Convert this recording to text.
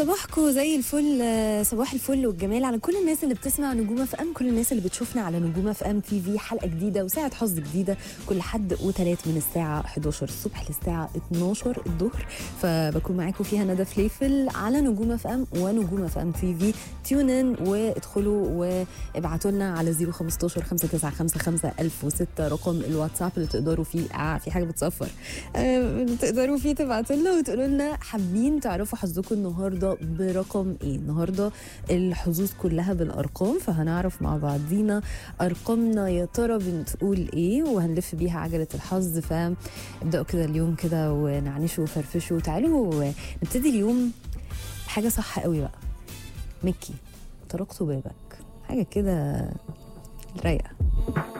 صباحكم زي الفل آه، صباح الفل والجمال على كل الناس اللي بتسمع نجوم اف ام كل الناس اللي بتشوفنا على نجوم اف ام تي في حلقه جديده وساعه حظ جديده كل حد وثلاث من الساعه 11 الصبح للساعه 12 الظهر فبكون معاكم فيها ندى فليفل على نجوم اف ام ونجوم اف ام تي في تيون ان وادخلوا وابعتوا لنا على 015 5955 1006 رقم الواتساب اللي تقدروا فيه اه في حاجه بتصفر آه، تقدروا فيه تبعتوا لنا وتقولوا لنا حابين تعرفوا حظكم النهارده برقم ايه النهارده الحظوظ كلها بالارقام فهنعرف مع بعضينا ارقامنا يا ترى بتقول ايه وهنلف بيها عجله الحظ فابداوا كده اليوم كده ونعنشوا وفرفشوا تعالوا نبتدي اليوم بحاجه صح قوي بقى مكي طرقت بابك حاجه كده رايقه